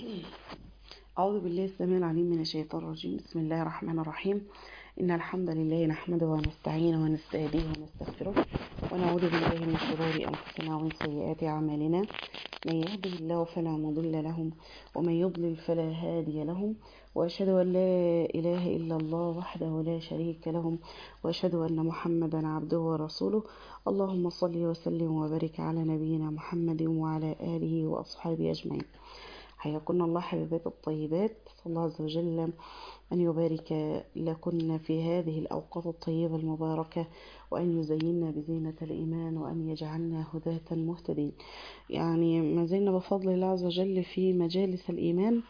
أعوذ بالله السميع العليم من الشيطان الرجيم بسم الله الرحمن الرحيم إن الحمد لله نحمده ونستعينه ونستهديه ونستغفره ونعوذ بالله من شرور أنفسنا ومن سيئات أعمالنا من يهده الله فلا مضل له ومن يضلل فلا هادي له وأشهد أن لا إله إلا الله وحده لا شريك له وأشهد أن محمدا عبده ورسوله اللهم صل وسلم وبارك على نبينا محمد وعلى آله وأصحابه أجمعين حياكن الله حبيبات الطيبات صلى الله عز وجل أن يبارك لكن في هذه الأوقات الطيبة المباركة وأن يزيننا بزينة الإيمان وأن يجعلنا هداة مهتدين يعني ما زلنا بفضل الله عز وجل في مجالس الإيمان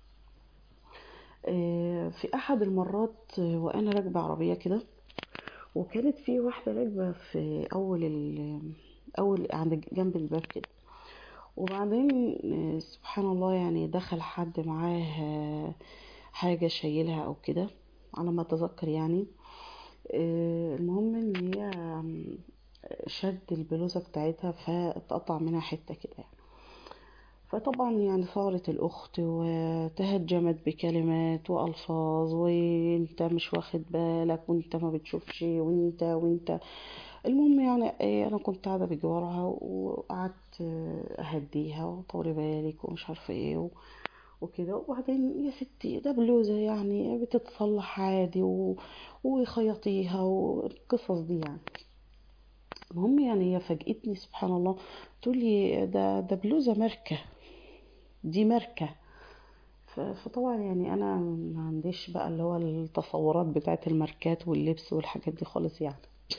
في أحد المرات وأنا راكبة عربية كده وكانت في واحدة راكبة في أول ال أول عند جنب الباب كده وبعدين سبحان الله يعني دخل حد معاه حاجة شايلها أو كده على ما أتذكر يعني المهم إن هي شد البلوزة بتاعتها فاتقطع منها حتة كده يعني فطبعا يعني صارت الأخت وتهجمت بكلمات وألفاظ وانت مش واخد بالك وانت ما بتشوفش وانت وانت المهم يعني انا كنت قاعده بجوارها وقعدت اهديها وطولي بالك ومش عارفه ايه وكده وبعدين يا ستي ده بلوزه يعني بتتصلح عادي و... وخيطيها والقصص دي يعني المهم يعني هي فاجئتني سبحان الله تقول لي ده ده بلوزه ماركه دي ماركه فطبعا يعني انا ما عنديش بقى اللي هو التصورات بتاعت الماركات واللبس والحاجات دي خالص يعني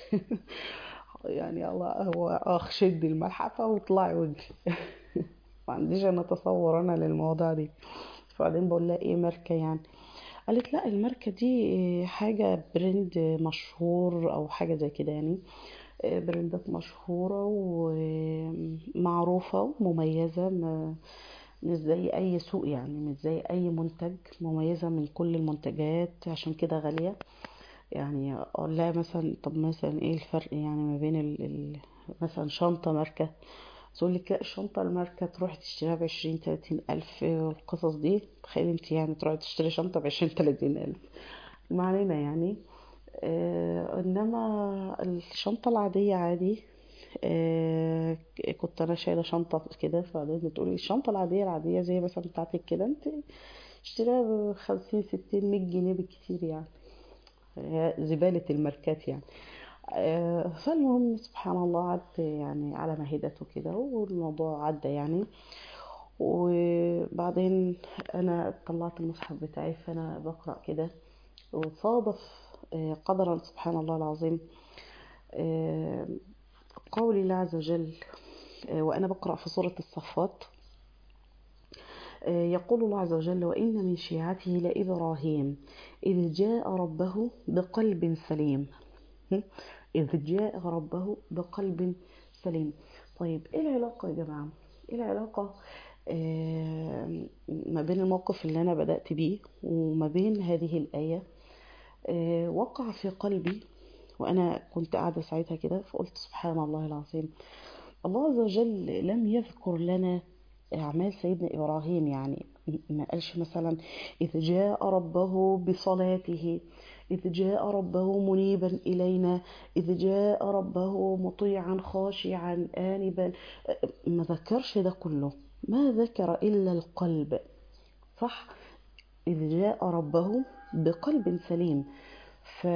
يعني الله هو اخ شدي الملحفه واطلعي وجهي ما عنديش انا تصور انا للمواضيع دي فبعدين بقول لها ايه ماركه يعني قالت لا الماركه دي حاجه برند مشهور او حاجه زي كده يعني براندات مشهوره ومعروفه ومميزه مش زي اي سوق يعني مش زي اي منتج مميزه من كل المنتجات عشان كده غاليه يعني اقول لها مثلا طب مثلا ايه الفرق يعني ما بين ال ال مثلا شنطه ماركه تقول لك لا الشنطه الماركه تروح تشتريها بعشرين تلاتين الف القصص دي تخيل انت يعني تروحي تشتري شنطه بعشرين تلاتين الف ما علينا يعني آه انما الشنطه العاديه عادي آه كنت انا شايله شنطه كده فبعدين بتقولي الشنطه العاديه العاديه زي مثلا بتاعتك كده انت اشتريها بخمسين ستين مية جنيه بالكتير يعني زبالة الماركات يعني فالمهم سبحان الله عدت يعني على ما هدته كده والموضوع عدى يعني وبعدين انا طلعت المصحف بتاعي فانا بقرا كده وصادف قدرا سبحان الله العظيم قول الله عز وجل وانا بقرا في سوره الصفات يقول الله عز وجل وإن من شيعته لإبراهيم إذ جاء ربه بقلب سليم إذ جاء ربه بقلب سليم طيب إيه العلاقة يا جماعة إيه العلاقة آه ما بين الموقف اللي أنا بدأت بيه وما بين هذه الآية آه وقع في قلبي وأنا كنت قاعدة ساعتها كده فقلت سبحان الله العظيم الله عز وجل لم يذكر لنا أعمال سيدنا إبراهيم يعني ما قالش مثلا إذ جاء ربه بصلاته إذ جاء ربه منيبا إلينا إذ جاء ربه مطيعا خاشعا آنبا ما ذكرش ده كله ما ذكر إلا القلب صح إذ جاء ربه بقلب سليم ف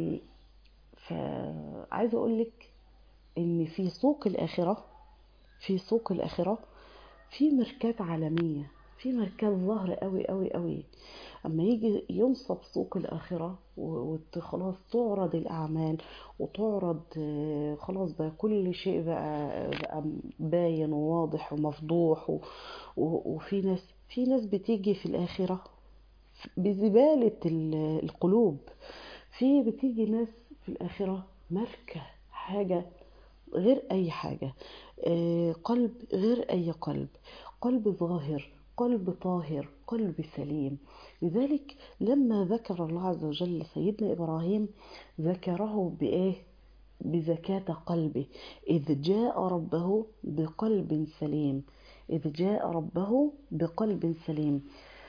فعايزة أقول لك إن في سوق الآخرة في سوق الآخرة في ماركات عالمية في ماركات ظاهرة قوي قوي قوي اما يجي ينصب سوق الآخرة وخلاص تعرض الأعمال وتعرض خلاص بقى كل شيء بقى, بقى باين وواضح ومفضوح وفي ناس في ناس بتيجي في الآخرة بزبالة القلوب في بتيجي ناس في الآخرة ماركة حاجة غير أي حاجة قلب غير أي قلب قلب ظاهر قلب طاهر قلب سليم لذلك لما ذكر الله عز وجل سيدنا إبراهيم ذكره بإيه بزكاة قلبه إذ جاء ربه بقلب سليم إذ جاء ربه بقلب سليم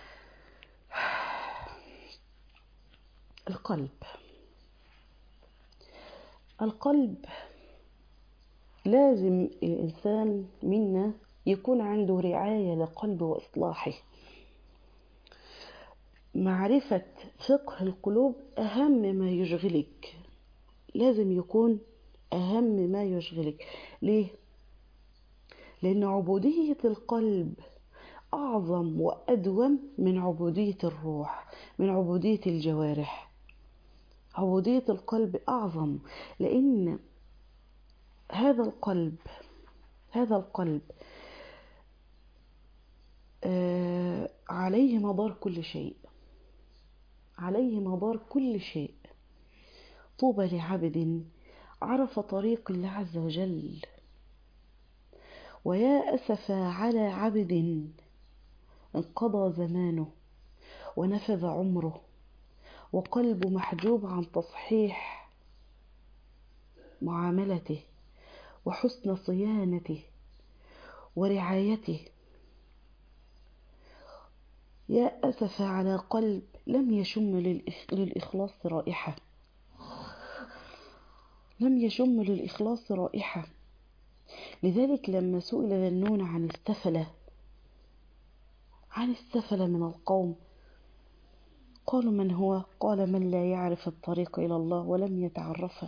القلب القلب لازم الإنسان منا يكون عنده رعاية لقلبه وإصلاحه معرفة فقه القلوب أهم ما يشغلك لازم يكون أهم ما يشغلك ليه؟ لأن عبودية القلب أعظم وأدوم من عبودية الروح من عبودية الجوارح عبودية القلب أعظم لأن هذا القلب هذا القلب آه عليه مدار كل شيء عليه مدار كل شيء طوبى لعبد عرف طريق الله عز وجل ويا أسف على عبد انقضى زمانه ونفذ عمره وقلبه محجوب عن تصحيح معاملته وحسن صيانته ورعايته يا أسف على قلب لم يشم للإخلاص رائحة لم يشم للإخلاص رائحة لذلك لما سئل ذنون عن السفلة عن السفلة من القوم قالوا من هو قال من لا يعرف الطريق إلى الله ولم يتعرفه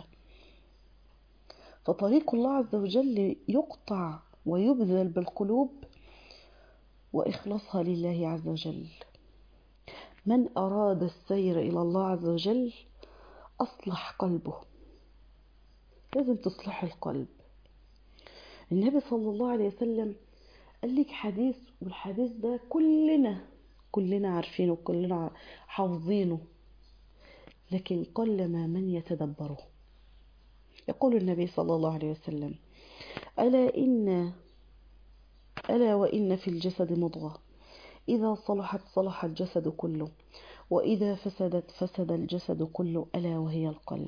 فطريق الله عز وجل يقطع ويبذل بالقلوب وإخلاصها لله عز وجل من أراد السير إلى الله عز وجل أصلح قلبه لازم تصلح القلب النبي صلى الله عليه وسلم قال لك حديث والحديث ده كلنا كلنا عارفينه وكلنا حافظينه لكن قلما من يتدبره يقول النبي صلى الله عليه وسلم ألا إن ألا وإن في الجسد مضغة إذا صلحت صلح الجسد كله وإذا فسدت فسد الجسد كله ألا وهي القلب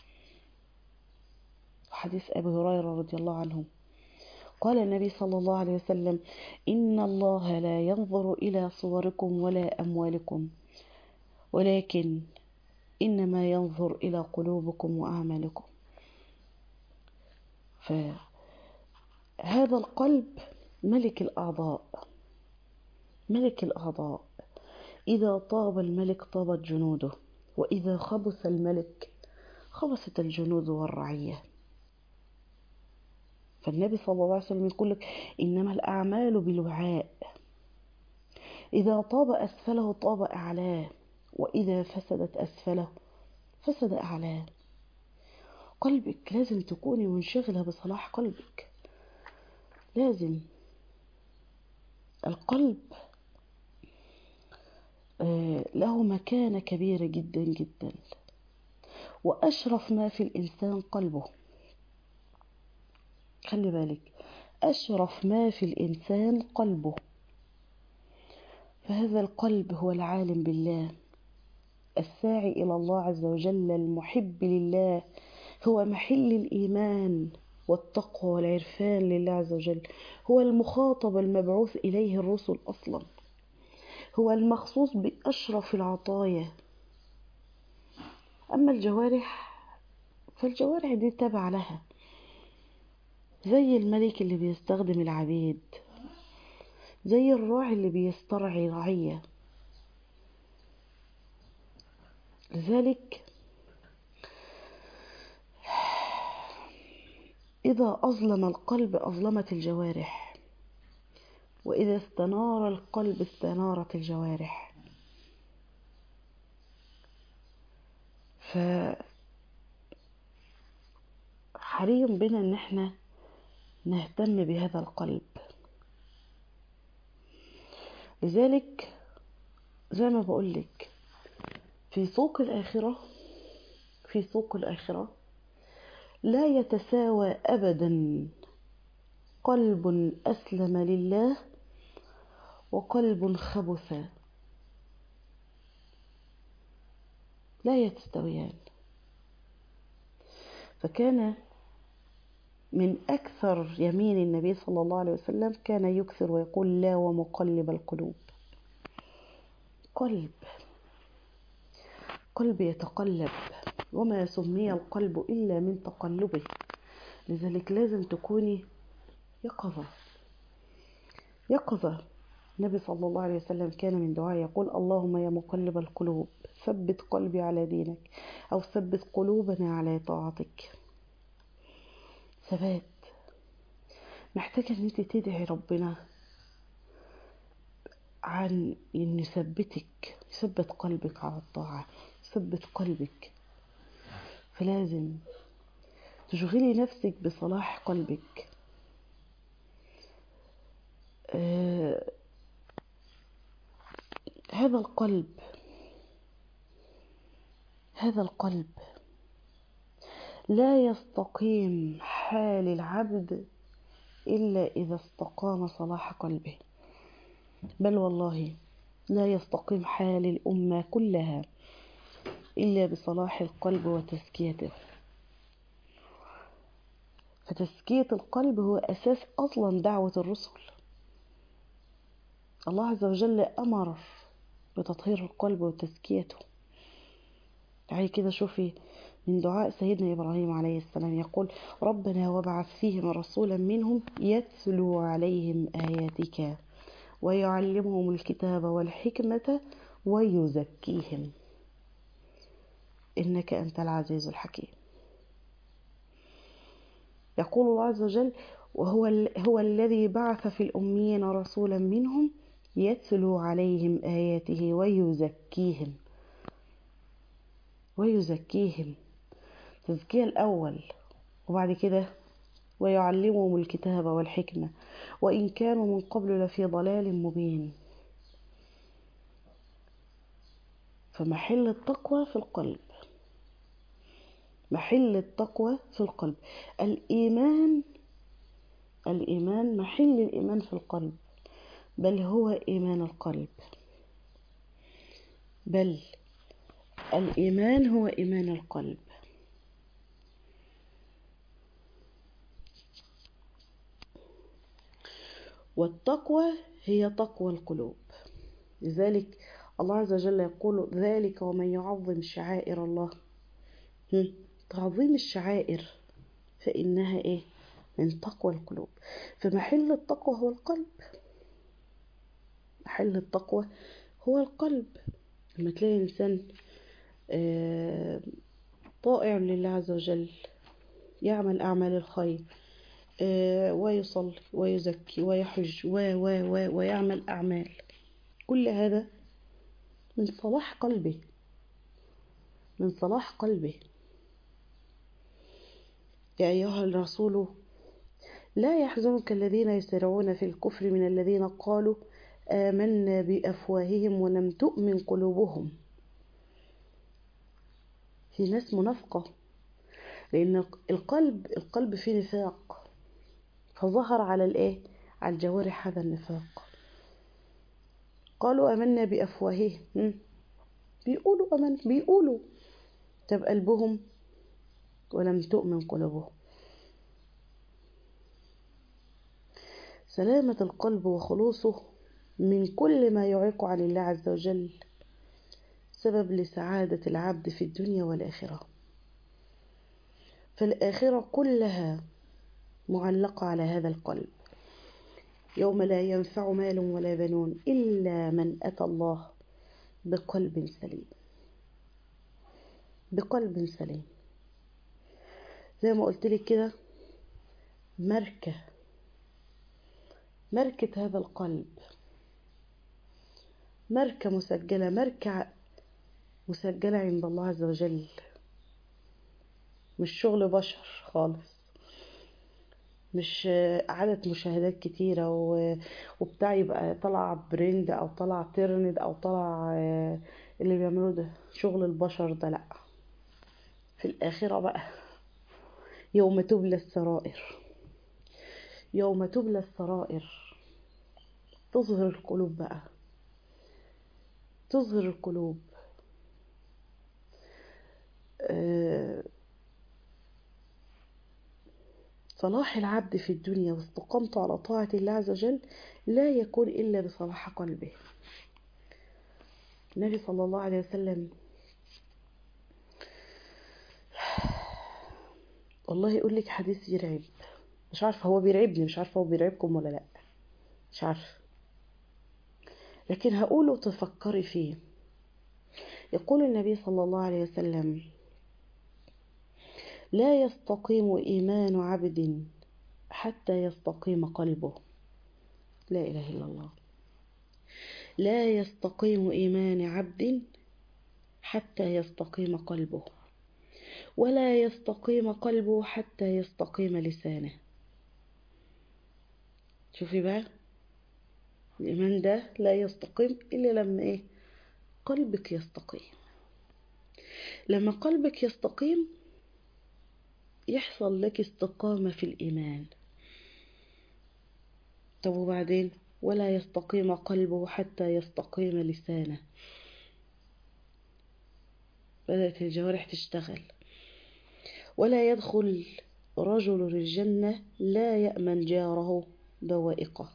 حديث أبي هريرة رضي الله عنه قال النبي صلى الله عليه وسلم إن الله لا ينظر إلى صوركم ولا أموالكم ولكن إنما ينظر إلى قلوبكم وأعمالكم فهذا القلب ملك الأعضاء ملك الأعضاء إذا طاب الملك طابت جنوده وإذا خبث الملك خبثت الجنود والرعية فالنبي صلى الله عليه وسلم يقول لك إنما الأعمال بالوعاء إذا طاب أسفله طاب أعلاه وإذا فسدت أسفله فسد أعلاه قلبك لازم تكوني منشغلة بصلاح قلبك لازم القلب له مكانة كبيرة جدا جدا وأشرف ما في الإنسان قلبه خلي بالك أشرف ما في الإنسان قلبه فهذا القلب هو العالم بالله الساعي إلى الله عز وجل المحب لله هو محل الإيمان والتقوى والعرفان لله عز وجل هو المخاطب المبعوث إليه الرسل أصلا هو المخصوص بأشرف العطايا أما الجوارح فالجوارح دي تابعة لها زي الملك اللي بيستخدم العبيد زي الراعي اللي بيسترعي رعية لذلك إذا أظلم القلب أظلمت الجوارح وإذا استنار القلب استنارت الجوارح ف حري بنا ان احنا نهتم بهذا القلب لذلك زي ما بقولك في سوق الآخرة في سوق الآخرة لا يتساوى أبدا قلب أسلم لله وقلب خبث لا يستويان فكان من أكثر يمين النبي صلى الله عليه وسلم كان يكثر ويقول لا ومقلب القلوب قلب قلب يتقلب وما سمي القلب إلا من تقلبه لذلك لازم تكوني يقظة يقظة النبي صلى الله عليه وسلم كان من دعاء يقول اللهم يا مقلب القلوب ثبت قلبي على دينك أو ثبت قلوبنا على طاعتك ثبات محتاجة ان انت تدعي ربنا عن ان يثبتك يثبت قلبك على الطاعة يثبت قلبك فلازم تشغلي نفسك بصلاح قلبك آه هذا القلب هذا القلب لا يستقيم حال العبد إلا إذا استقام صلاح قلبه بل والله لا يستقيم حال الأمة كلها إلا بصلاح القلب وتزكيته فتزكية القلب هو أساس أصلا دعوة الرسل الله عز وجل أمر بتطهير القلب وتزكيته تعالي كده شوفي من دعاء سيدنا إبراهيم عليه السلام يقول ربنا وابعث فيهم رسولا منهم يتلو عليهم آياتك ويعلمهم الكتاب والحكمة ويزكيهم إنك أنت العزيز الحكيم يقول الله عز وجل وهو هو الذي بعث في الأميين رسولا منهم يتلو عليهم آياته ويزكيهم ويزكيهم تزكية الأول وبعد كده ويعلمهم الكتاب والحكمة وإن كانوا من قبل لفي ضلال مبين فمحل التقوى في القلب محل التقوى في القلب الإيمان الإيمان محل الإيمان في القلب بل هو إيمان القلب بل الإيمان هو إيمان القلب والتقوى هي تقوى القلوب لذلك الله عز وجل يقول ذلك ومن يعظم شعائر الله تعظيم الشعائر فإنها إيه من تقوى القلوب فمحل التقوى هو القلب محل التقوى هو القلب لما تلاقي إنسان طائع لله عز وجل يعمل أعمال الخير ويصلي ويزكي ويحج و و و ويعمل أعمال كل هذا من صلاح قلبه من صلاح قلبه يا أيها الرسول لا يحزنك الذين يسارعون في الكفر من الذين قالوا آمنا بأفواههم ولم تؤمن قلوبهم في ناس منافقة لأن القلب القلب فيه نفاق فظهر على الايه على الجوارح هذا النفاق قالوا امنا بافواههم بيقولوا امن بيقولوا طب قلبهم ولم تؤمن قلوبهم سلامة القلب وخلوصه من كل ما يعيق عن الله عز وجل سبب لسعادة العبد في الدنيا والآخرة فالآخرة كلها معلقة على هذا القلب يوم لا ينفع مال ولا بنون إلا من أتى الله بقلب سليم بقلب سليم زي ما قلت لك كده مركة مركة هذا القلب مركة مسجلة مركة مسجلة عند الله عز وجل مش شغل بشر خالص مش عدد مشاهدات كتيرة وبتاع يبقى طلع برند أو طلع ترند أو طلع اللي بيعملوه ده شغل البشر ده لأ في الآخرة بقى يوم تبلى السرائر يوم تبلى السرائر تظهر القلوب بقى تظهر القلوب صلاح العبد في الدنيا واستقامته على طاعة الله عز وجل لا يكون إلا بصلاح قلبه النبي صلى الله عليه وسلم والله يقول لك حديث يرعب مش عارفه هو بيرعبني مش عارفه هو بيرعبكم ولا لا مش عارفه لكن هقوله تفكري فيه يقول النبي صلى الله عليه وسلم لا يستقيم إيمان عبد حتى يستقيم قلبه لا إله إلا الله لا يستقيم إيمان عبد حتى يستقيم قلبه ولا يستقيم قلبه حتى يستقيم لسانه شوفي بقى الإيمان ده لا يستقيم إلا لما إيه قلبك يستقيم لما قلبك يستقيم يحصل لك استقامة في الإيمان طب وبعدين ولا يستقيم قلبه حتى يستقيم لسانه بدأت الجوارح تشتغل ولا يدخل رجل الجنة لا يأمن جاره بوائقه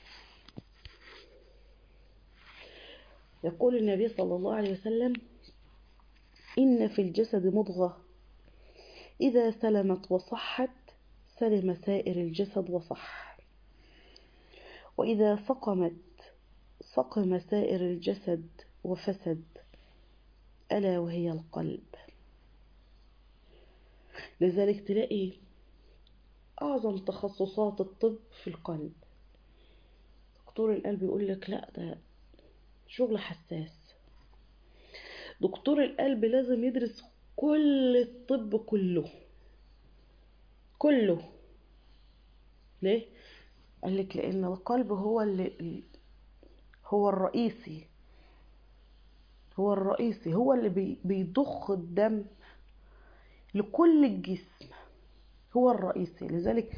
يقول النبي صلى الله عليه وسلم إن في الجسد مضغة إذا سلمت وصحت سلم سائر الجسد وصح وإذا سقمت سقم سائر الجسد وفسد ألا وهي القلب لذلك تلاقي أعظم تخصصات الطب في القلب دكتور القلب يقول لك لا ده شغل حساس دكتور القلب لازم يدرس كل الطب كله كله ليه قال لك لان القلب هو اللي هو الرئيسي هو الرئيسي هو اللي بيضخ الدم لكل الجسم هو الرئيسي لذلك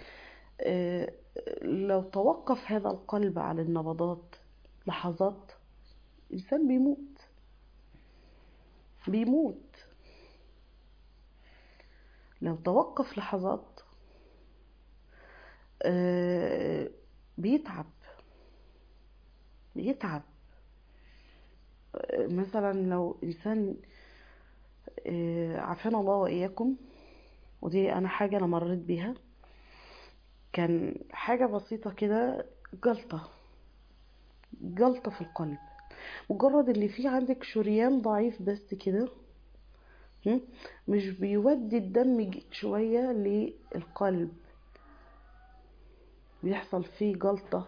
لو توقف هذا القلب عن النبضات لحظات الإنسان بيموت بيموت لو توقف لحظات بيتعب بيتعب مثلا لو إنسان عافانا الله وإياكم ودي أنا حاجة أنا مريت بيها كان حاجة بسيطة كده جلطة جلطة في القلب مجرد اللي فيه عندك شريان ضعيف بس كده مش بيودي الدم شوية للقلب بيحصل فيه جلطة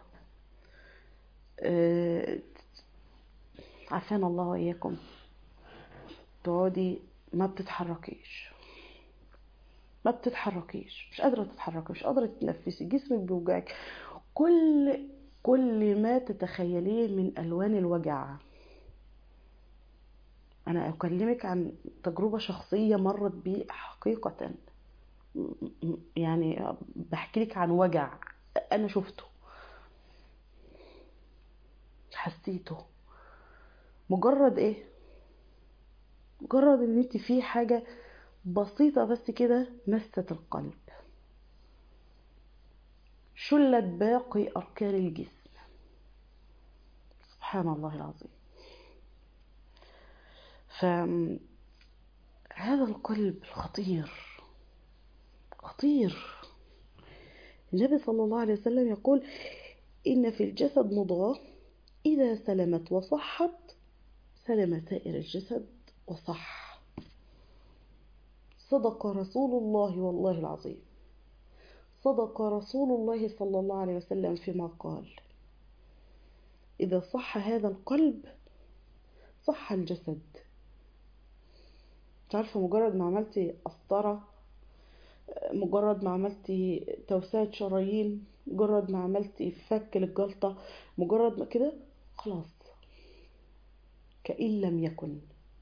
عافانا الله وإياكم تقعدي ما بتتحركيش ما بتتحركيش مش قادرة تتحركي مش قادرة تتنفسي جسمك بيوجعك كل كل ما تتخيليه من ألوان الوجع أنا أكلمك عن تجربة شخصية مرت بي حقيقة يعني بحكي لك عن وجع أنا شفته حسيته مجرد إيه مجرد إن أنت في حاجة بسيطة بس كده مست القلب شلت باقي أركان الجسم سبحان الله العظيم فهذا القلب الخطير خطير النبي صلى الله عليه وسلم يقول إن في الجسد مضغة إذا سلمت وصحت سلم سائر الجسد وصح صدق رسول الله والله العظيم صدق رسول الله صلى الله عليه وسلم فيما قال إذا صح هذا القلب صح الجسد تعرفة مجرد ما عملتي قسطرة مجرد ما عملتي توسعة شرايين مجرد ما عملتي فك للجلطة مجرد ما كده خلاص كأن لم يكن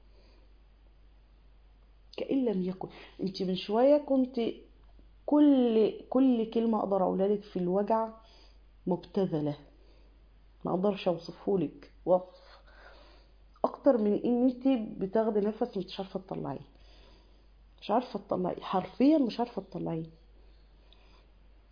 كأن لم يكن انت من شوية كنت كل كل كلمة اقدر اقولها لك في الوجع مبتذلة ما اقدرش اوصفهولك وصف اكتر من ان انت بتاخدي نفس مش عارفة تطلعيه مش عارفة تطلعيه حرفيا مش عارفة تطلعيه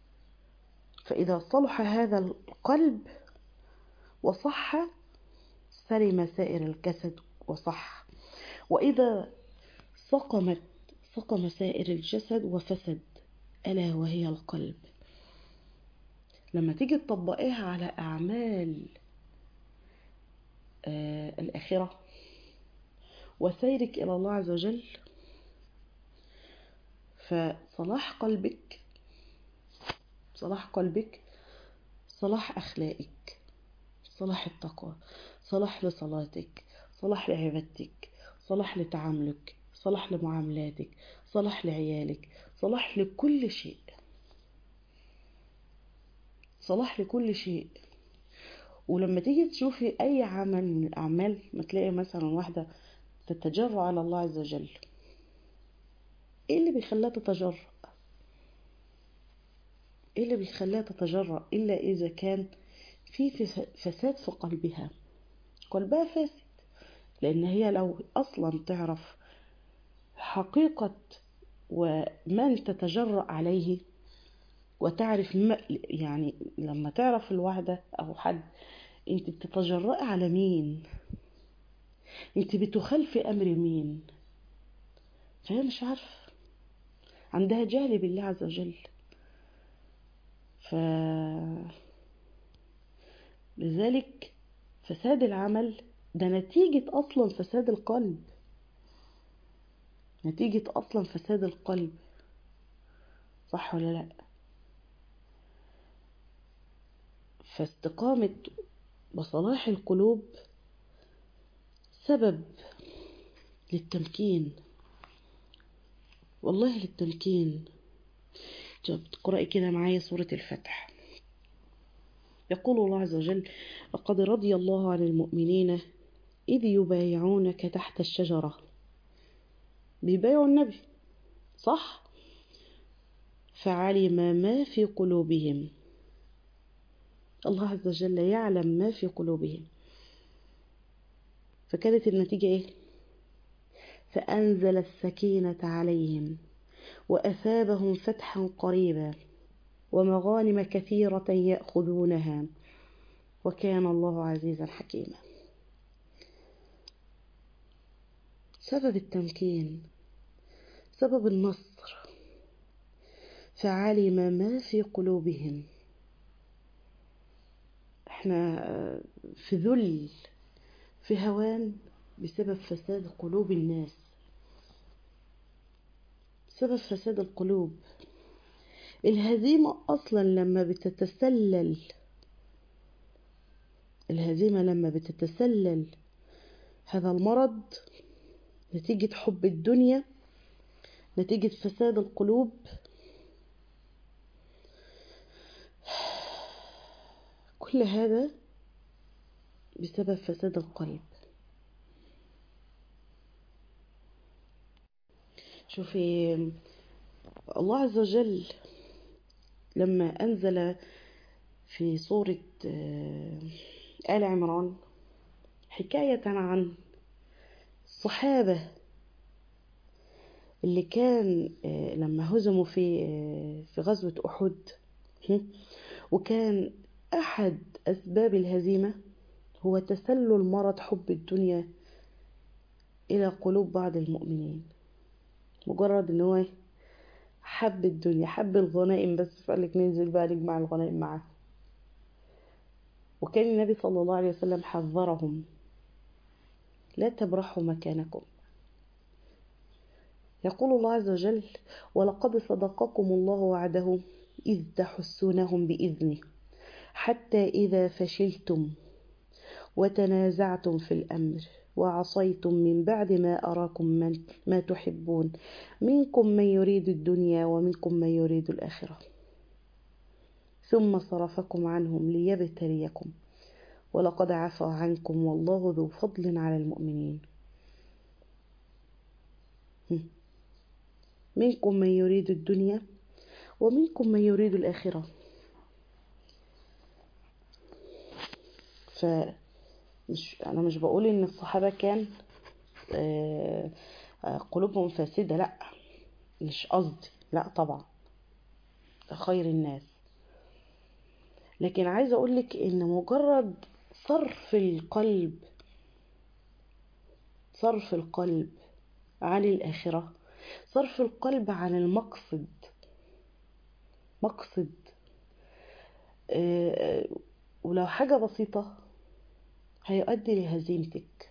فإذا صلح هذا القلب وصح سلم سائر الجسد وصح وإذا سقمت سقم سائر الجسد وفسد ألا وهي القلب لما تيجي تطبقيها على أعمال آه الآخرة وسيرك إلى الله عز وجل فصلاح قلبك صلاح قلبك صلاح أخلاقك صلاح التقوى صلاح لصلاتك صلاح لعبادتك صلاح لتعاملك صلاح لمعاملاتك صلاح لعيالك صلاح لكل شيء صلاح لكل شيء ولما تيجي تشوفي أي عمل من الأعمال ما تلاقي مثلا واحدة تتجرأ على الله عز وجل ايه اللي بيخليها تتجرأ ايه اللي بيخليها تتجرأ إلا إذا كان في فساد في قلبها قلبها فاسد لأن هي لو أصلا تعرف حقيقة ومن تتجرأ عليه وتعرف ما يعني لما تعرف الواحدة أو حد انت بتتجرأي على مين انت بتخلفي أمر مين فهي مش عارفة عندها جهل بالله عز وجل ف لذلك فساد العمل ده نتيجة أصلا فساد القلب نتيجة أصلا فساد القلب صح ولا لأ فاستقامة وصلاح القلوب سبب للتمكين والله للتمكين تقرأي كده معايا سورة الفتح يقول الله عز وجل لقد رضي الله عن المؤمنين إذ يبايعونك تحت الشجرة بيبايعوا النبي صح فعلم ما في قلوبهم الله عز وجل يعلم ما في قلوبهم فكانت النتيجة إيه فأنزل السكينة عليهم وأثابهم فتحا قريبا ومغانم كثيرة يأخذونها وكان الله عزيزا حكيما سبب التمكين سبب النصر فعلم ما في قلوبهم احنا في ذل في هوان بسبب فساد قلوب الناس بسبب فساد القلوب الهزيمة أصلا لما بتتسلل الهزيمة لما بتتسلل هذا المرض نتيجة حب الدنيا نتيجة فساد القلوب كل هذا بسبب فساد القلب شوفي الله عز وجل لما أنزل في سورة آل عمران حكاية عن الصحابة اللي كان لما هزموا في في غزوة أحد وكان أحد أسباب الهزيمة هو تسلل مرض حب الدنيا إلى قلوب بعض المؤمنين مجرد إن هو حب الدنيا حب الغنائم بس فقالك ننزل بقى نجمع الغنائم معاه وكان النبي صلى الله عليه وسلم حذرهم لا تبرحوا مكانكم يقول الله عز وجل ولقد صدقكم الله وعده إذ تحسونهم بإذنه حتى إذا فشلتم وتنازعتم في الأمر وعصيتم من بعد ما أراكم من ما تحبون منكم من يريد الدنيا ومنكم من يريد الآخرة ثم صرفكم عنهم ليبتليكم ولقد عفى عنكم والله ذو فضل على المؤمنين منكم من يريد الدنيا ومنكم من يريد الآخرة ف مش أنا مش بقول إن الصحابة كان قلوبهم فاسدة لأ مش قصدي لأ طبعا خير الناس لكن عايزة أقولك إن مجرد صرف القلب صرف القلب عن الآخرة صرف القلب عن المقصد مقصد آه، ولو حاجة بسيطة هيؤدي لهزيمتك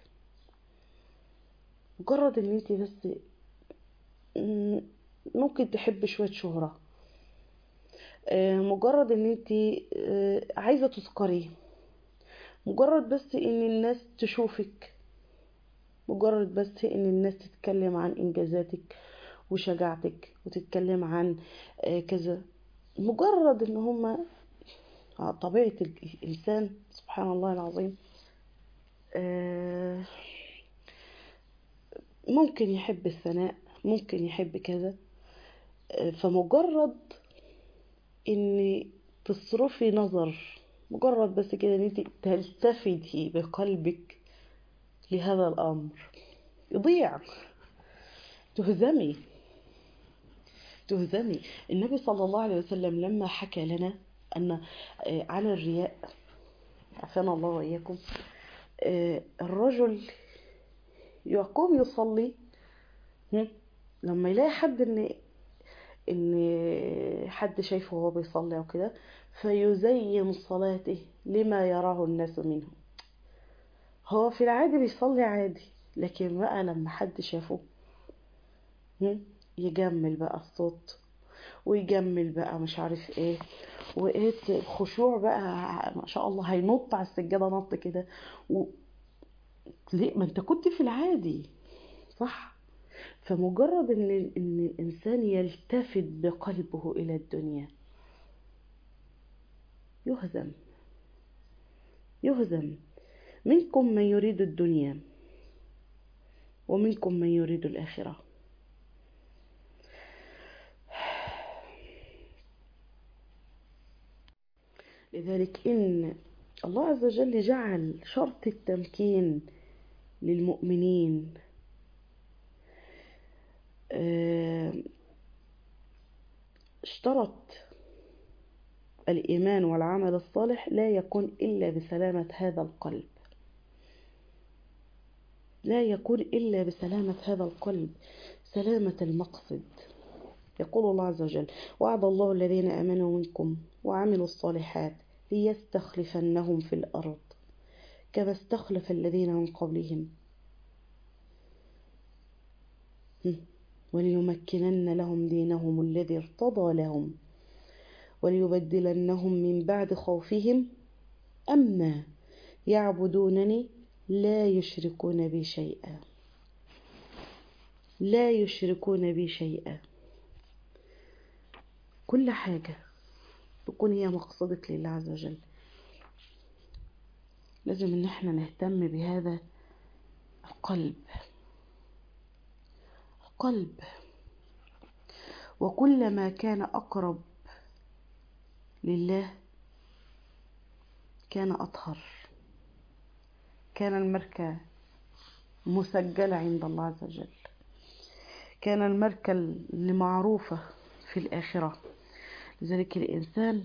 مجرد ان انت بس م- ممكن تحب شوية شهرة آه، مجرد ان انت آه، عايزة تذكري مجرد بس ان الناس تشوفك مجرد بس ان الناس تتكلم عن انجازاتك وشجاعتك وتتكلم عن آه، كذا مجرد ان هما آه، طبيعة الإنسان سبحان الله العظيم آه، ممكن يحب الثناء ممكن يحب كذا آه، فمجرد ان تصرفي نظر مجرد بس كده ان انت تلتفتي بقلبك لهذا الامر يضيع تهزمي تهزمي النبي صلى الله عليه وسلم لما حكى لنا ان آه، على الرياء عافانا الله واياكم آه، الرجل يقوم يصلي هم؟ لما يلاقي حد ان ان حد شايفه وهو بيصلي او كده فيزين صلاته لما يراه الناس منه هو في العادي بيصلي عادي لكن بقى لما حد شافه هم؟ يجمل بقى الصوت ويجمل بقى مش عارف ايه وايه الخشوع بقى ما شاء الله هينط على السجاده نط كده و... ليه ما انت كنت في العادي صح فمجرد ان ان الانسان يلتفت بقلبه الى الدنيا يهزم يهزم منكم من يريد الدنيا ومنكم من يريد الاخره لذلك ان الله عز وجل جعل شرط التمكين للمؤمنين آه، اشترط الإيمان والعمل الصالح لا يكون إلا بسلامة هذا القلب لا يكون إلا بسلامة هذا القلب سلامة المقصد يقول الله عز وجل وعد الله الذين آمنوا منكم وعملوا الصالحات ليستخلفنهم في الأرض كما استخلف الذين من قبلهم هم. وليمكنن لهم دينهم الذي ارتضى لهم وليبدلنهم من بعد خوفهم أمنا يعبدونني لا يشركون بي شيئا لا يشركون بي شيئا كل حاجة تكون هي مقصدك لله عز وجل لازم ان احنا نهتم بهذا القلب القلب وكلما كان اقرب لله كان اطهر كان المركة مسجلة عند الله عز وجل كان المركة اللي معروفة في الآخرة لذلك الإنسان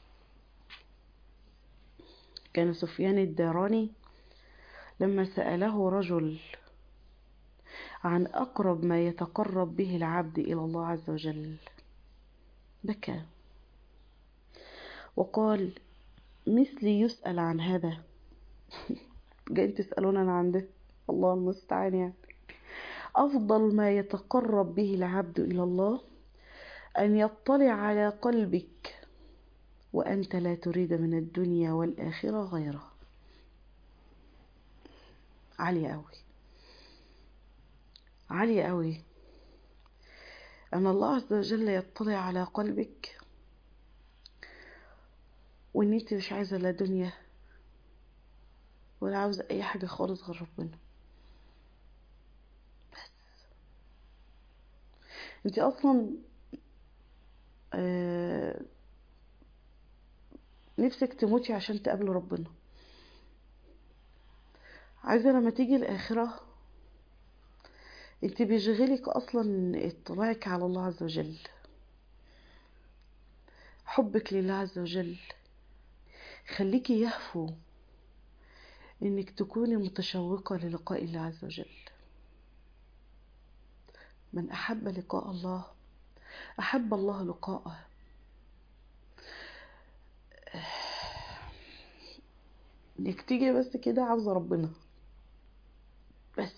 كان سفيان الداراني لما سأله رجل عن أقرب ما يتقرب به العبد إلى الله عز وجل بكى وقال مثلي يسأل عن هذا جايين تسألون عن ده الله المستعان يعني أفضل ما يتقرب به العبد إلى الله أن يطلع على قلبك وأنت لا تريد من الدنيا والآخرة غيره عالية أوي عالية أوي أن الله عز وجل يطلع على قلبك وإن أنت مش عايزة لا دنيا ولا عاوزة أي حاجة خالص غير ربنا بس أنت أصلا آه نفسك تموتي عشان تقابل ربنا عايزة لما تيجي الآخرة انت بيشغلك اصلا اطلاعك على الله عز وجل حبك لله عز وجل خليكي يهفو انك تكوني متشوقة للقاء الله عز وجل من احب لقاء الله احب الله لقاءه انك تيجي بس كده عاوزة ربنا بس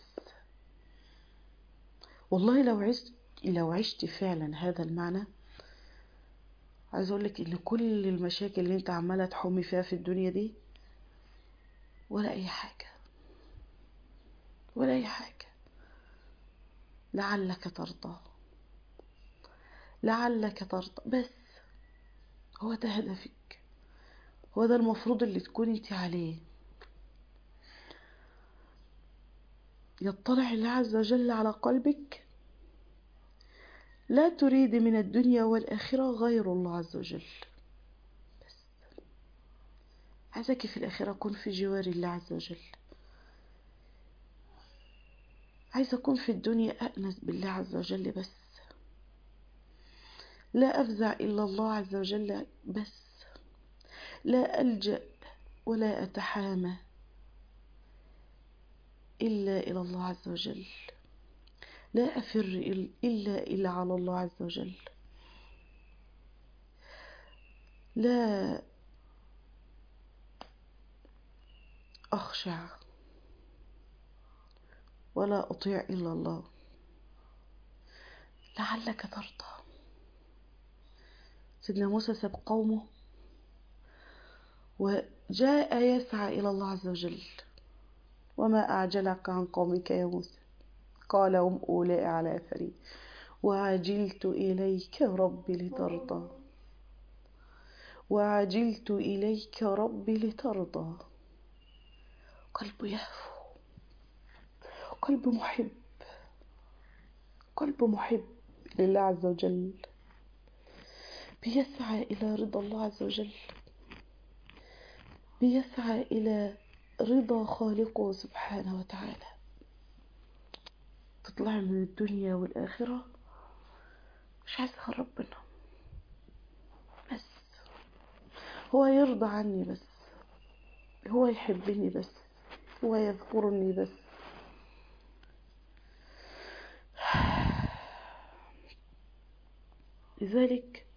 والله لو عشت لو عشت فعلا هذا المعنى عايز اقولك ان كل المشاكل اللي انت عمالة تحومي فيها في الدنيا دي ولا اي حاجة ولا اي حاجة لعلك ترضى لعلك ترضى بس هو ده هدفك هو ده المفروض اللي تكون انت عليه يطلع الله عز وجل على قلبك لا تريد من الدنيا والآخرة غير الله عز وجل بس عايزك في الآخرة أكون في جوار الله عز وجل عايزة أكون في الدنيا أأنس بالله عز وجل بس لا أفزع إلا الله عز وجل بس لا ألجأ ولا أتحامى إلا إلى الله عز وجل لا أفر إلا إلا على الله عز وجل لا أخشع ولا أطيع إلا الله لعلك ترضى سيدنا موسى ساب قومه وجاء يسعى إلى الله عز وجل وما أعجلك عن قومك يا موسى قال هم أولاء على أثري وعجلت إليك ربي لترضى وعجلت إليك ربي لترضى قلب يهفو قلب محب قلب محب لله عز وجل بيسعى إلى رضا الله عز وجل بيسعى إلى رضا خالقه سبحانه وتعالى تطلع من الدنيا والآخرة مش عايزة ربنا بس هو يرضى عني بس هو يحبني بس هو يذكرني بس لذلك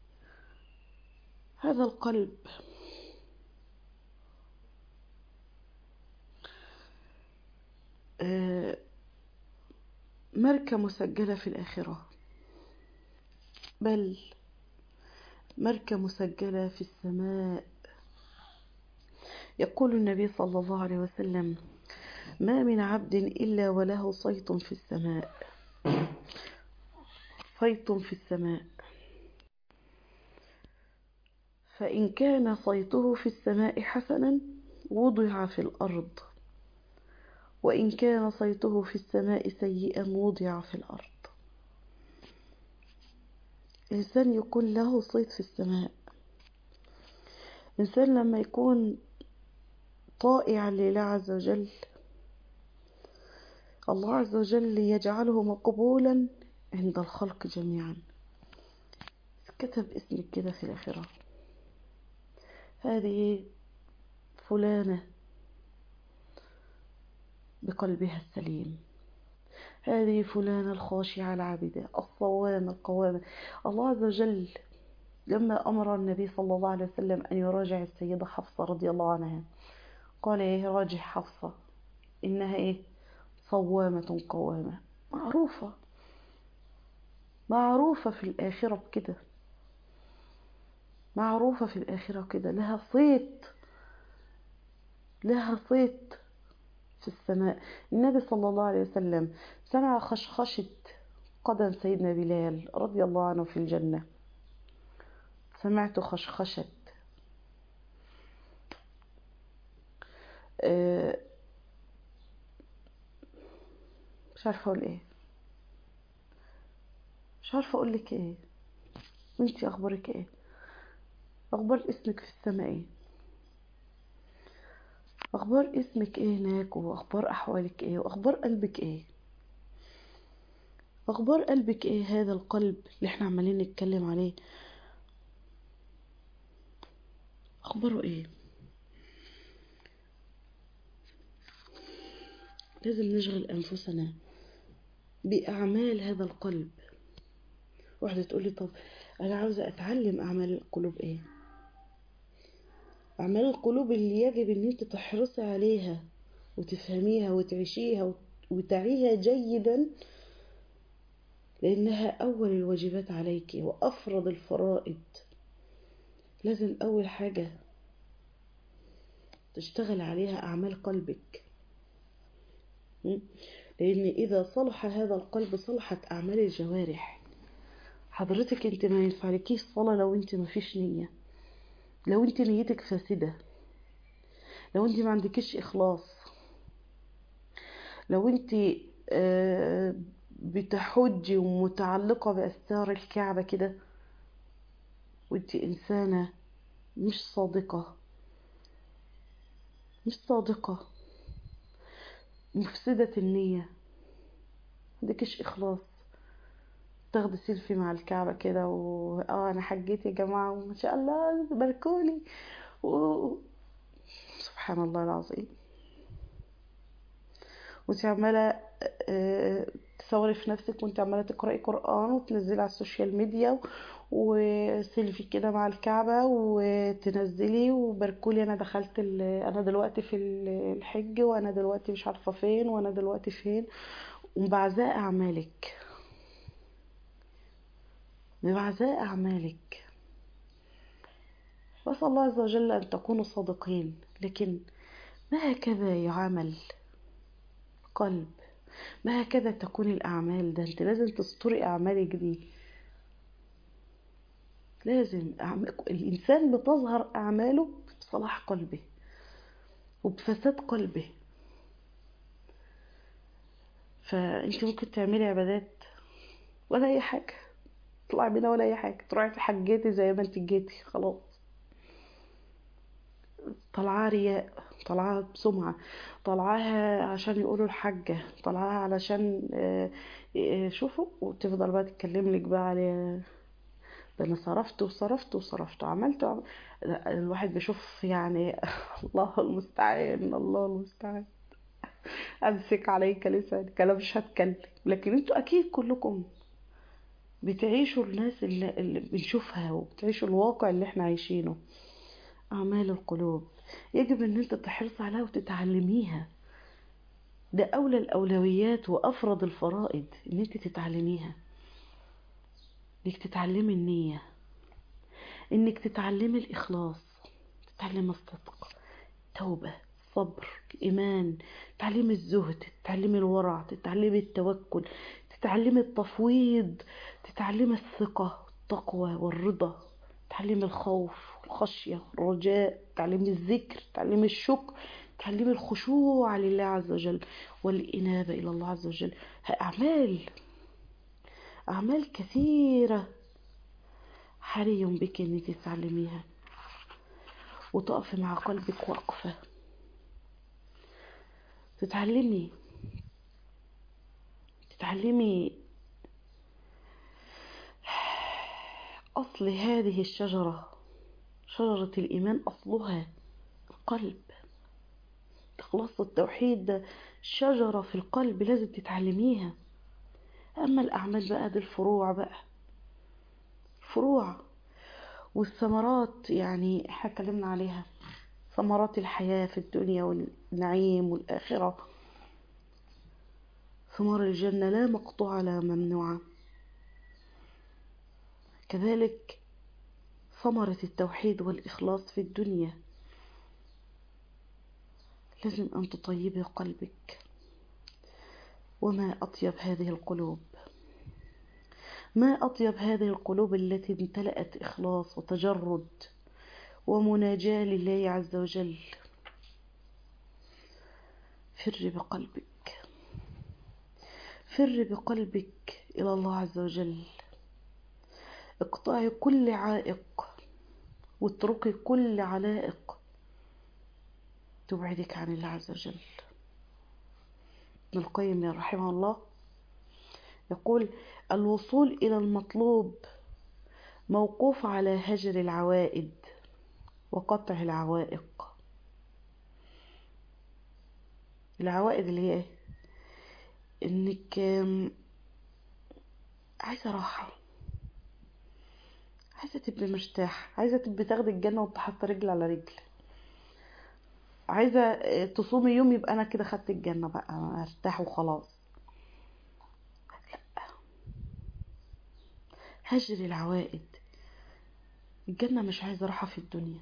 هذا القلب ماركة مسجلة في الآخرة بل ماركة مسجلة في السماء يقول النبي صلى الله عليه وسلم ما من عبد إلا وله صيت في السماء صيت في السماء فإن كان صيته في السماء حسنا وضع في الأرض وإن كان صيته في السماء سيئا وضع في الأرض إنسان يكون له صيت في السماء إنسان لما يكون طائع لله عز وجل الله عز وجل يجعله مقبولا عند الخلق جميعا كتب اسمك كده في الآخرة هذه فلانة بقلبها السليم هذه فلانة الخاشعة العابدة الصوامة القوامة الله عز وجل لما أمر النبي صلى الله عليه وسلم أن يراجع السيدة حفصة رضي الله عنها قال إيه راجع حفصة إنها إيه صوامة قوامة معروفة معروفة في الآخرة بكده معروفة في الآخرة كده لها صيت لها صيت في السماء النبي صلى الله عليه وسلم سمع خشخشة قدم سيدنا بلال رضي الله عنه في الجنة سمعت خشخشة مش عارفة أقول إيه مش عارفة أقول لك إيه وإنتي أخبارك إيه أخبار اسمك في السماء إيه اخبار اسمك ايه هناك واخبار احوالك ايه واخبار قلبك ايه اخبار قلبك ايه هذا القلب اللي احنا عمالين نتكلم عليه اخباره ايه لازم نشغل أنفسنا بأعمال هذا القلب واحدة تقول لي طب أنا عاوزة أتعلم أعمال القلوب إيه أعمال القلوب اللي يجب إن أنت تحرصي عليها وتفهميها وتعيشيها وتعيها جيدا لأنها أول الواجبات عليك وأفرض الفرائض لازم أول حاجة تشتغل عليها أعمال قلبك لأن إذا صلح هذا القلب صلحت أعمال الجوارح حضرتك انت ما ينفعلكيش صلاة لو انت ما فيش نية لو انت نيتك فاسدة لو انت ما عندكيش إخلاص لو انت بتحجي ومتعلقة بأستار الكعبة كده وانت إنسانة مش صادقة مش صادقة مفسدة النية عندكش إخلاص تاخدي سيلفي مع الكعبة كده و اه انا حجيت يا جماعة وما شاء الله باركولي و... سبحان الله العظيم وانت عمالة تصوري في نفسك وانت عمالة تقرأي قرآن وتنزلي على السوشيال ميديا وسيلفي كده مع الكعبة وتنزلي وباركولي انا دخلت انا دلوقتي في الحج وانا دلوقتي مش عارفة فين وانا دلوقتي فين ومبعزاء اعمالك ببعزاء أعمالك وأسأل الله عز وجل أن تكونوا صادقين لكن ما هكذا يعامل قلب ما هكذا تكون الأعمال ده أنت لازم تستري أعمالك دي لازم الإنسان بتظهر أعماله بصلاح قلبه وبفساد قلبه فأنت ممكن تعملي عبادات ولا أي حاجة تطلعي منها ولا اي حاجه تروحي حجيتي زي ما انت جيتي خلاص طالعاها رياء طالعاها بسمعة طالعاها عشان يقولوا الحاجة طالعاها علشان شوفوا وتفضل بقى تتكلم لك بقى على ده انا صرفت وصرفت وصرفت وعملت وعملت الواحد بيشوف يعني الله المستعان الله المستعان امسك عليك لسانك انا مش هتكلم لكن انتوا اكيد كلكم بتعيشوا الناس اللي, اللي بنشوفها وبتعيشوا الواقع اللي احنا عايشينه أعمال القلوب يجب ان انت تحرص عليها وتتعلميها ده أولى الأولويات وأفرض الفرائض ان انت تتعلميها انك تتعلمي النية انك تتعلمي الإخلاص تتعلمي الصدق توبة صبر إيمان تعليم الزهد تتعلمي الورع تتعلمي التوكل تتعلمي التفويض تتعلمي الثقة التقوى والرضا تعلمي الخوف الخشية الرجاء تعلمي الذكر تعلمي الشكر تعلمي الخشوع لله عز وجل والإنابة إلى الله عز وجل أعمال أعمال كثيرة حري بك أنك تتعلميها وتقفي مع قلبك وقفة تتعلمي تتعلمي أصل هذه الشجرة شجرة الإيمان أصلها القلب إخلاص التوحيد ده شجرة في القلب لازم تتعلميها أما الأعمال بقى دي الفروع بقى فروع والثمرات يعني احنا اتكلمنا عليها ثمرات الحياة في الدنيا والنعيم والآخرة ثمار الجنة لا مقطوعة لا ممنوعة كذلك ثمرة التوحيد والإخلاص في الدنيا لازم أن تطيبي قلبك وما أطيب هذه القلوب ما أطيب هذه القلوب التي امتلأت إخلاص وتجرد ومناجاة لله عز وجل فر بقلبك فر بقلبك إلى الله عز وجل اقطعي كل عائق واتركي كل علائق تبعدك عن الله عز وجل ابن القيم رحمه الله يقول الوصول إلى المطلوب موقوف على هجر العوائد وقطع العوائق العوائد اللي هي انك آم، عايزة راحة عايزة تبقي مرتاح عايزة تبقي تاخدي الجنة وانت حاطة رجل على رجل عايزة آه، تصومي يوم يبقى انا كده خدت الجنة بقى ارتاح وخلاص هجري العوائد الجنة مش عايزة راحة في الدنيا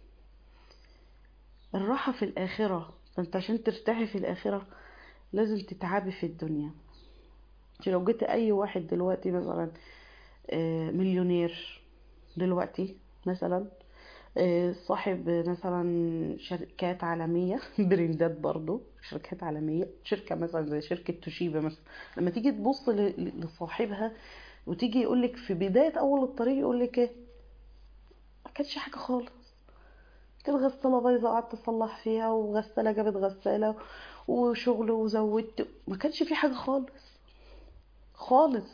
الراحة في الآخرة فانت عشان ترتاحي في الآخرة لازم تتعبي في الدنيا انت لو جيت اي واحد دلوقتي مثلا آه، مليونير دلوقتي مثلا آه، صاحب مثلا شركات عالمية برندات برضو شركات عالمية شركة مثلا زي شركة توشيبا مثلا لما تيجي تبص ل- ل- لصاحبها وتيجي يقولك في بداية أول الطريق يقولك ايه ما كانش حاجة خالص كانت غسالة بايظة قعدت أصلح فيها وغسالة جابت غسالة وشغل وزودت ما كانش في حاجة خالص خالص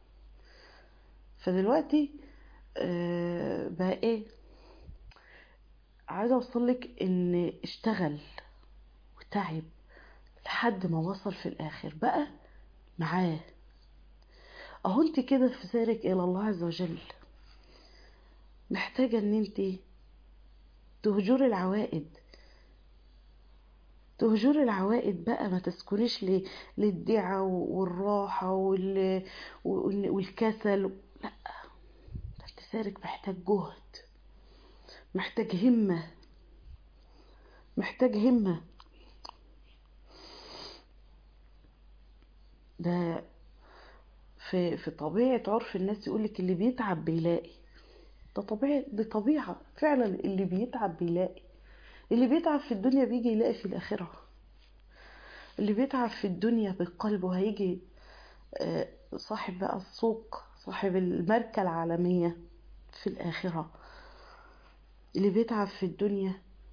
فدلوقتي آه، بقى ايه عايزة اوصلك ان اشتغل وتعب لحد ما وصل في الاخر بقى معاه اهو انت كده في سيرك الى الله عز وجل محتاجة ان انت تهجري العوائد تهجري العوائد بقى ما تسكنيش ل- للدعة والراحة وال... وال- والكسل لا ده انت سيرك محتاج جهد محتاج همة محتاج همة ده في في طبيعة عرف الناس يقولك اللي بيتعب بيلاقي ده طبيعي دي طبيعة فعلا اللي بيتعب بيلاقي اللي بيتعب في الدنيا بيجي يلاقي في الآخرة اللي بيتعب في الدنيا بقلبه هيجي آه، صاحب بقى السوق صاحب الماركة العالمية في الآخرة اللي بيتعب في الدنيا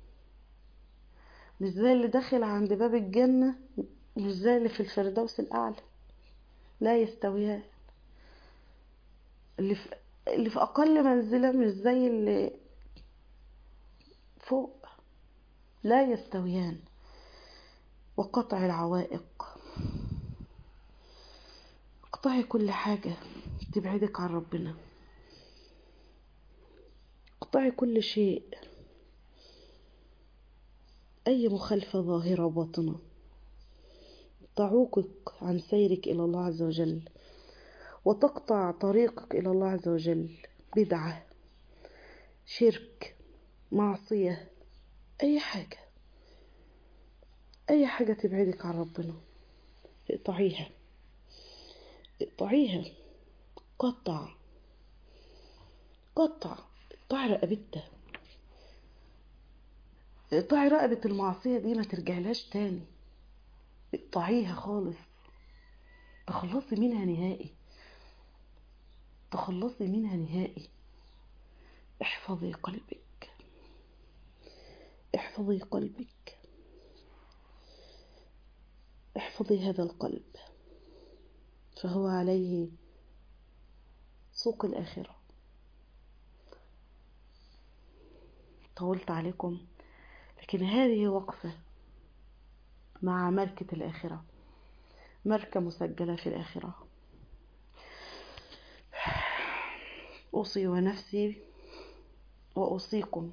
مش زي اللي داخل عند باب الجنة مش زي اللي في الفردوس الأعلى لا يستويان اللي في اللي في أقل منزلة مش زي اللي فوق لا يستويان وقطع العوائق اقطعي كل حاجة تبعدك عن ربنا اقطعي كل شيء أي مخالفة ظاهرة وباطنة تعوقك عن سيرك إلى الله عز وجل وتقطع طريقك إلى الله عز وجل بدعة شرك معصية أي حاجة أي حاجة تبعدك عن ربنا اقطعيها اقطعيها قطع قطع اقطعي رقبتها اقطعي رقبة المعصية دي ما ترجعلهاش تاني اقطعيها خالص تخلصي منها نهائي تخلصي منها نهائي احفظي قلبك احفظي قلبك احفظي هذا القلب فهو عليه سوق الآخرة طولت عليكم لكن هذه وقفة مع ملكة الآخرة ماركة مسجلة في الآخرة أوصي ونفسي وأوصيكم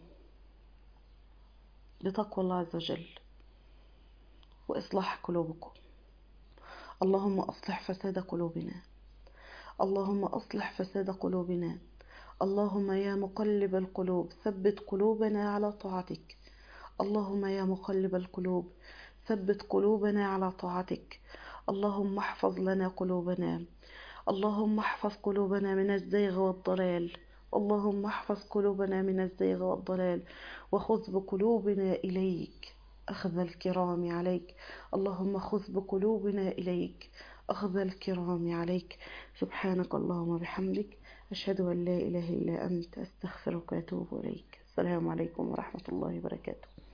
بتقوى الله عز وجل وإصلاح قلوبكم اللهم أصلح فساد قلوبنا اللهم أصلح فساد قلوبنا اللهم يا مقلب القلوب ثبت قلوبنا على طاعتك اللهم يا مقلب القلوب ثبت قلوبنا على طاعتك اللهم احفظ لنا قلوبنا اللهم احفظ قلوبنا من الزيغ والضلال اللهم احفظ قلوبنا من الزيغ والضلال وخذ بقلوبنا إليك أخذ الكرام عليك اللهم خذ بقلوبنا إليك أخذ الكرام عليك سبحانك اللهم بحمدك أشهد أن لا إله إلا أنت أستغفرك وأتوب إليك السلام عليكم ورحمة الله وبركاته